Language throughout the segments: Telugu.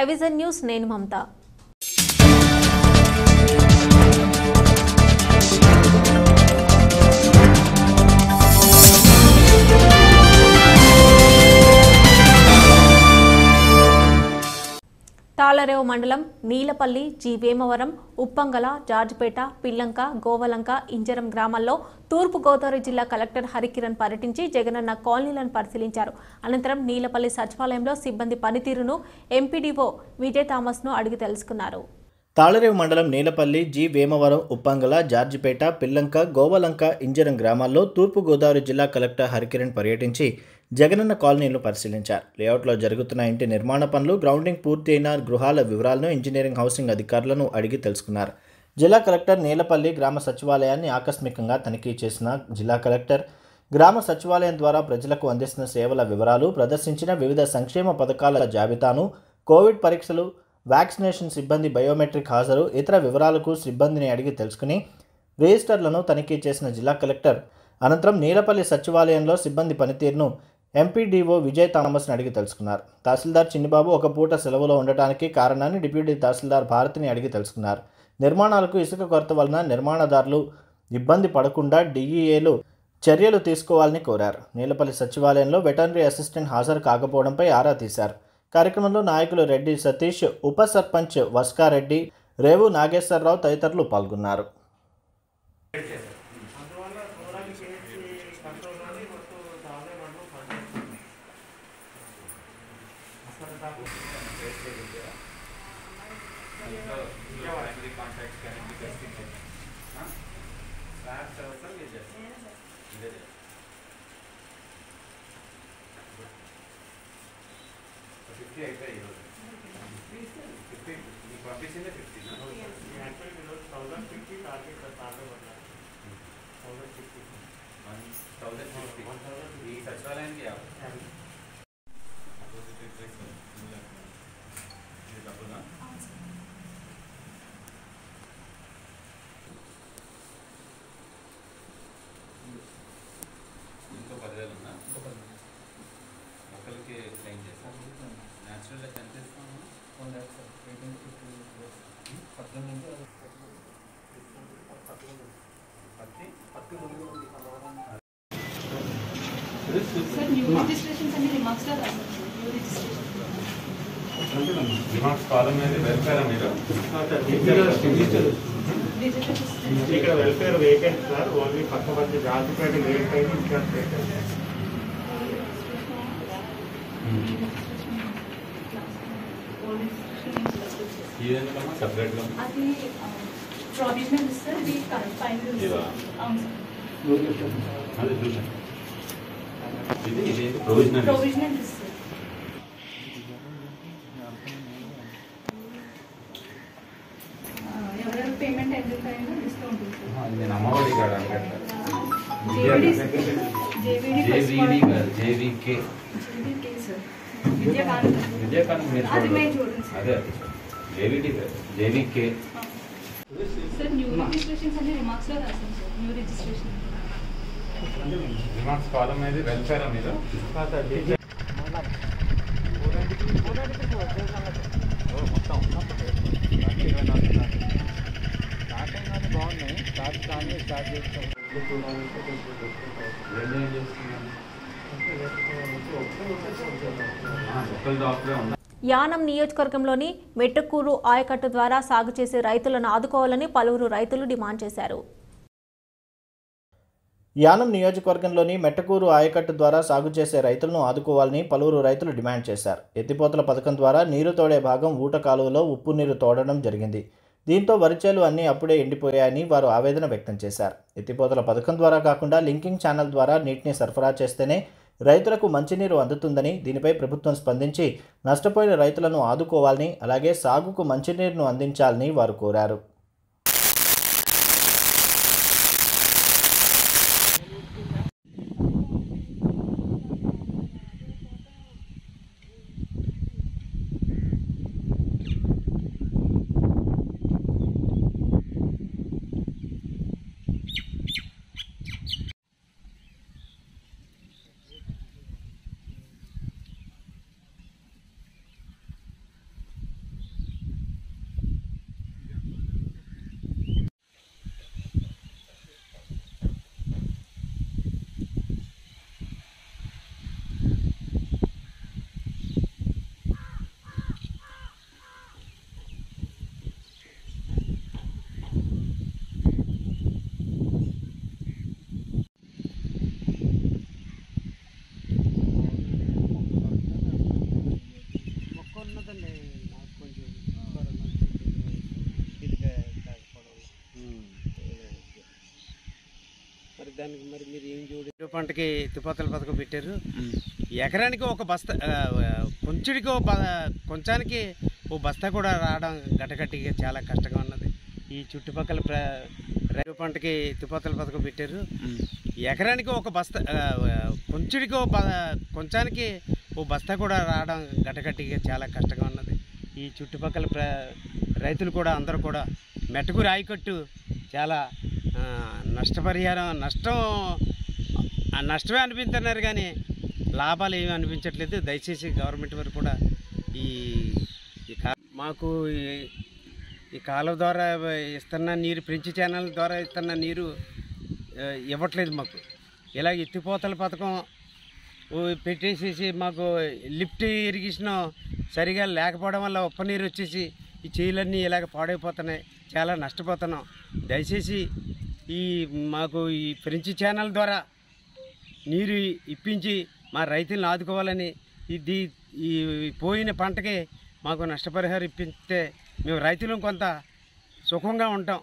ఫైవ్ విజన్ న్యూస్ నేను మమత తాళరేవు మండలం నీలపల్లి జి వేమవరం ఉప్పంగల జార్జిపేట పిల్లంక గోవలంక ఇంజరం గ్రామాల్లో తూర్పు గోదావరి జిల్లా కలెక్టర్ హరికిరణ్ పర్యటించి జగనన్న కాలనీలను పరిశీలించారు అనంతరం నీలపల్లి సచివాలయంలో సిబ్బంది పనితీరును ఎంపీడీఓ విజయ్ థామస్ను అడిగి తెలుసుకున్నారు తాళరేవు మండలం నీలపల్లి జి వేమవరం ఉప్పంగల జార్జిపేట పిల్లంక గోవలంక ఇంజరం గ్రామాల్లో తూర్పు గోదావరి జిల్లా కలెక్టర్ హరికిరణ్ పర్యటించి జగనన్న కాలనీలను పరిశీలించారు లేఅవుట్లో జరుగుతున్న ఇంటి నిర్మాణ పనులు గ్రౌండింగ్ పూర్తి అయిన గృహాల వివరాలను ఇంజనీరింగ్ హౌసింగ్ అధికారులను అడిగి తెలుసుకున్నారు జిల్లా కలెక్టర్ నీలపల్లి గ్రామ సచివాలయాన్ని ఆకస్మికంగా తనిఖీ చేసిన జిల్లా కలెక్టర్ గ్రామ సచివాలయం ద్వారా ప్రజలకు అందిస్తున్న సేవల వివరాలు ప్రదర్శించిన వివిధ సంక్షేమ పథకాల జాబితాను కోవిడ్ పరీక్షలు వ్యాక్సినేషన్ సిబ్బంది బయోమెట్రిక్ హాజరు ఇతర వివరాలకు సిబ్బందిని అడిగి తెలుసుకుని రిజిస్టర్లను తనిఖీ చేసిన జిల్లా కలెక్టర్ అనంతరం నీలపల్లి సచివాలయంలో సిబ్బంది పనితీరును ఎంపీడీఓ విజయ్ థామస్ని అడిగి తెలుసుకున్నారు తహసీల్దార్ చిన్నిబాబు ఒక పూట సెలవులో ఉండటానికి కారణాన్ని డిప్యూటీ తహసీల్దార్ భారతిని అడిగి తెలుసుకున్నారు నిర్మాణాలకు ఇసుక కొరత వలన నిర్మాణదారులు ఇబ్బంది పడకుండా డిఈఏలు చర్యలు తీసుకోవాలని కోరారు నీలపల్లి సచివాలయంలో వెటర్నరీ అసిస్టెంట్ హాజరు కాకపోవడంపై ఆరా తీశారు కార్యక్రమంలో నాయకులు రెడ్డి సతీష్ ఉప సర్పంచ్ వస్కారెడ్డి రేవు నాగేశ్వరరావు తదితరులు పాల్గొన్నారు ఫిఫ్టీ అయిపోయి ఈరోజు ఫిఫ్టీ నీకు పంపించిందే ఫిఫ్టీ వన్ థౌసండ్ ఫిఫ్టీ ఈ సచివాలయానికి యాభై ఇది డబ్బునా ఇంకో పదివేలు ఉందా ఒకరికి క్లెయిమ్ చేస్తాను న్యాచురల్ ఎంత ఇస్తాము పత్తి సార్ న్యూ రిజిస్ట్రేషన్స్ అన్ని రిమార్క్స్ లో రాశారు సార్ న్యూ రిజిస్ట్రేషన్ రిమార్క్స్ కాలం మీద వెళ్తారా మీరు రిజిస్ట్రేషన్ ఇక్కడ వెల్ఫేర్ వేకెంట్ సార్ ఓన్లీ పక్క పక్క జాతిపేట లేట్ అయితే ఇన్ఛార్జ్ పెట్టారు ఇది ఎందుకమ్మా సపరేట్గా అది ప్రొవిజనల్ సార్ ఇది ఫైనల్ ఇదా? అవును అదే చూసాను ఇది ఇది ప్రొవిజనల్ ప్రొవిజనల్ సార్ ఎవరెవరు పేమెంట్ ఎంత అయినా డిస్కౌంట్ ఉంది సార్ నేను అమ్మఒడి కాదు జేవిడి జేవిడి జేవిడి కాదు JVK JVD sir Vidyakanth Vijayakanth మీరు అది మేము చూడండి. చూడండి సార్ అదే అదే జేవిడి కాదు జేవికే సార్ న్యూ రిజిస్ట్రేషన్స్ అన్ని రిమార్క్స్ లో రాశాను సార్ న్యూ రిజిస్ట్రేషన్ రిమార్క్స్ కాలం మీద వెల్ఫేరా మీరు రెండు ఏం చేస్తున్నాను ఒక్కరి డాక్టరే ఉన్నారు యానం నియోజకవర్గంలోని మెట్టకూరు ఆయకట్టు ద్వారా సాగు చేసే రైతులను ఆదుకోవాలని పలువురు రైతులు డిమాండ్ చేశారు యానం నియోజకవర్గంలోని మెట్టకూరు ఆయకట్టు ద్వారా సాగు చేసే రైతులను ఆదుకోవాలని పలువురు రైతులు డిమాండ్ చేశారు ఎత్తిపోతల పథకం ద్వారా నీరు తోడే భాగం ఊట కాలువలో ఉప్పు నీరు తోడడం జరిగింది దీంతో వరిచేలు అన్నీ అప్పుడే ఎండిపోయాయని వారు ఆవేదన వ్యక్తం చేశారు ఎత్తిపోతల పథకం ద్వారా కాకుండా లింకింగ్ ఛానల్ ద్వారా నీటిని సరఫరా చేస్తేనే రైతులకు మంచినీరు అందుతుందని దీనిపై ప్రభుత్వం స్పందించి నష్టపోయిన రైతులను ఆదుకోవాలని అలాగే సాగుకు మంచినీరును అందించాలని వారు కోరారు దానికి మరి మీరు ఏం చూడ పంటకి ఎత్తిపోతల పథకం పెట్టారు ఎకరానికి ఒక బస్తా ఆ, కొంచెడికి ఓ బ కొంచానికి ఓ బస్తా కూడా రావడం గటగట్టిగా చాలా కష్టంగా ఉన్నది ఈ చుట్టుపక్కల ప్ర రైతు పంటకి ఎత్తిపోతల పథకం పెట్టారు ఎకరానికి ఒక బస్తా ఆ, కొంచెడికి ఓ బ కొంచానికి ఓ బస్తా కూడా రావడం గటగట్టిగా చాలా కష్టంగా ఉన్నది ఈ చుట్టుపక్కల ప్ర రైతులు కూడా అందరూ కూడా మెట్టకు రాయికట్టు చాలా ఆ, నష్టపరిహారం నష్టం ఆ నష్టమే అనిపిస్తున్నారు కానీ లాభాలు ఏమీ అనిపించట్లేదు దయచేసి గవర్నమెంట్ వారు కూడా ఈ ఈ కా- మాకు ఈ- ఈ కాలువ ద్వారా ఇస్తున్న నీరు ఫ్రెంచ్ ఛానల్ ద్వారా ఇస్తున్న నీరు ఆ, ఇవ్వట్లేదు మాకు ఇలా ఎత్తిపోతల పథకం ఓ పెట్టేసేసి మాకు లిఫ్ట్ ఇరిగేషన్ సరిగా లేకపోవడం వల్ల ఉప్ప నీరు వచ్చేసి ఈ చేలన్నీ ఇలాగ పాడైపోతున్నాయి చాలా నష్టపోతున్నాం దయచేసి ఈ మాకు ఈ ఫ్రెంచ్ ఛానల్ ద్వారా నీరు ఇప్పించి మా రైతులను ఆదుకోవాలని ఇది ఈ పోయిన పంటకి మాకు నష్టపరిహారం ఇప్పిస్తే మేము రైతులం కొంత సుఖంగా ఉంటాం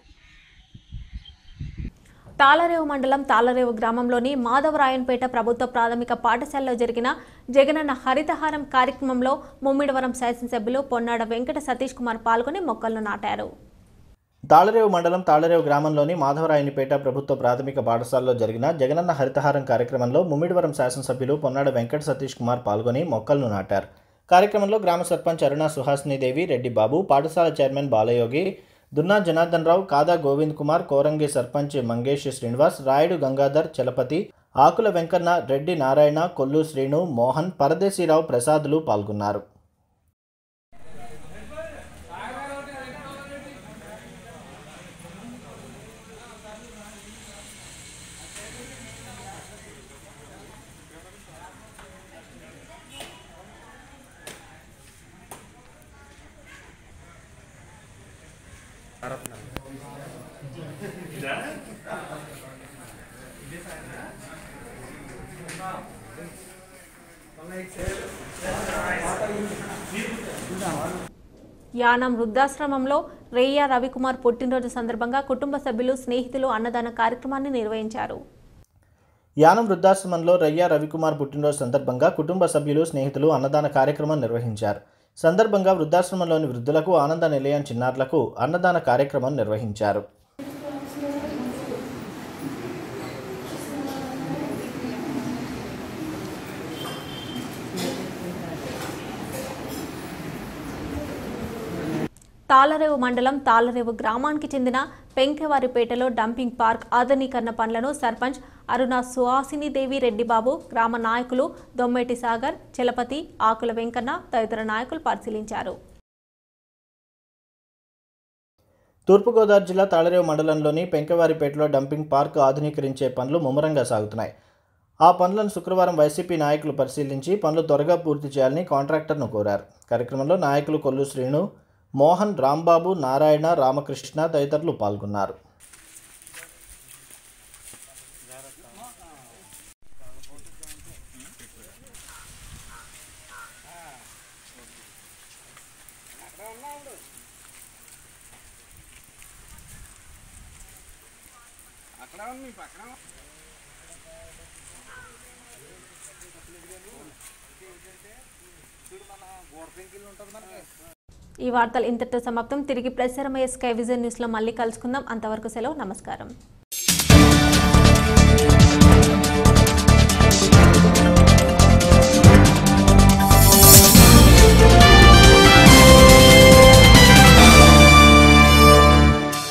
తాళరేవు మండలం తాళరేవు గ్రామంలోని మాధవరాయన్పేట ప్రభుత్వ ప్రాథమిక పాఠశాలలో జరిగిన జగనన్న హరితహారం కార్యక్రమంలో ముమ్మిడివరం శాసనసభ్యులు పొన్నాడ వెంకట సతీష్ కుమార్ పాల్గొని మొక్కలను నాటారు తాళరేవు మండలం తాళరేవు గ్రామంలోని మాధవరాయనిపేట ప్రభుత్వ ప్రాథమిక పాఠశాలలో జరిగిన జగనన్న హరితహారం కార్యక్రమంలో ముమ్మిడివరం శాసనసభ్యులు పొన్నాడ వెంకట సతీష్ కుమార్ పాల్గొని మొక్కలను నాటారు కార్యక్రమంలో గ్రామ సర్పంచ్ అరుణ సుహాసినీదేవి రెడ్డి బాబు పాఠశాల చైర్మన్ బాలయోగి దున్నా జనార్దన్ రావు కాదా గోవింద్ కుమార్ కోరంగి సర్పంచ్ మంగేష్ శ్రీనివాస్ రాయుడు గంగాధర్ చలపతి ఆకుల వెంకన్న రెడ్డి నారాయణ కొల్లు శ్రీను మోహన్ పరదేశీరావు ప్రసాదులు పాల్గొన్నారు యానం వృద్ధాశ్రమంలో రేయ్య రవికుమార్ పుట్టినరోజు సందర్భంగా కుటుంబ సభ్యులు స్నేహితులు అన్నదాన కార్యక్రమాన్ని నిర్వహించారు యానం వృద్ధాశ్రమంలో రయ్య రవికుమార్ పుట్టినరోజు సందర్భంగా కుటుంబ సభ్యులు స్నేహితులు అన్నదాన కార్యక్రమం నిర్వహించారు సందర్భంగా వృద్ధాశ్రమంలోని వృద్ధులకు ఆనంద నిలయం చిన్నారులకు అన్నదాన కార్యక్రమం నిర్వహించారు తాళరేవు మండలం తాళరేవు గ్రామానికి చెందిన పెంకెవారిపేటలో డంపింగ్ పార్క్ ఆధునీకరణ పనులను సర్పంచ్ అరుణ సుహాసినిదేవి రెడ్డిబాబు గ్రామ నాయకులు దొమ్మేటి సాగర్ చలపతి ఆకుల వెంకన్న తదితర నాయకులు పరిశీలించారు తూర్పుగోదావరి జిల్లా తాళరేవు మండలంలోని పెంకవారిపేటలో డంపింగ్ పార్క్ ఆధునీకరించే పనులు ముమ్మరంగా సాగుతున్నాయి ఆ పనులను శుక్రవారం వైసీపీ నాయకులు పరిశీలించి పనులు త్వరగా పూర్తి చేయాలని కాంట్రాక్టర్ను కోరారు కార్యక్రమంలో నాయకులు కొల్లు శ్రీను మోహన్ రాంబాబు నారాయణ రామకృష్ణ తదితరులు పాల్గొన్నారు ఈ వార్తలు ఇంతటితో సమాప్తం తిరిగి ప్రసారమయ్యే స్కై విజన్ న్యూస్లో మళ్ళీ కలుసుకుందాం అంతవరకు సెలవు నమస్కారం